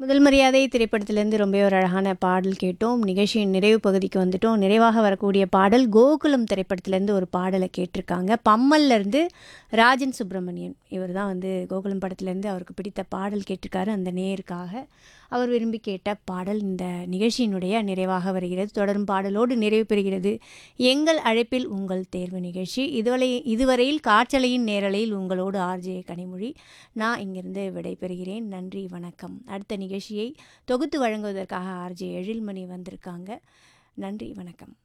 முதல் மரியாதை திரைப்படத்திலேருந்து ரொம்ப ஒரு அழகான பாடல் கேட்டோம் நிகழ்ச்சியின் நிறைவு பகுதிக்கு வந்துட்டோம் நிறைவாக வரக்கூடிய பாடல் கோகுலம் திரைப்படத்திலேருந்து ஒரு பாடலை கேட்டிருக்காங்க பம்மல்ல இருந்து ராஜன் சுப்பிரமணியன் இவர் தான் வந்து கோகுலம் படத்துலேருந்து அவருக்கு பிடித்த பாடல் கேட்டிருக்காரு அந்த நேருக்காக அவர் விரும்பி கேட்ட பாடல் இந்த நிகழ்ச்சியினுடைய நிறைவாக வருகிறது தொடரும் பாடலோடு நிறைவு பெறுகிறது எங்கள் அழைப்பில் உங்கள் தேர்வு நிகழ்ச்சி இதுவரை இதுவரையில் காற்றலையின் நேரலையில் உங்களோடு ஆர்ஜே கனிமொழி நான் இங்கிருந்து விடைபெறுகிறேன் நன்றி வணக்கம் அடுத்த நிகழ்ச்சியை தொகுத்து வழங்குவதற்காக ஆர்ஜே எழில்மணி வந்திருக்காங்க நன்றி வணக்கம்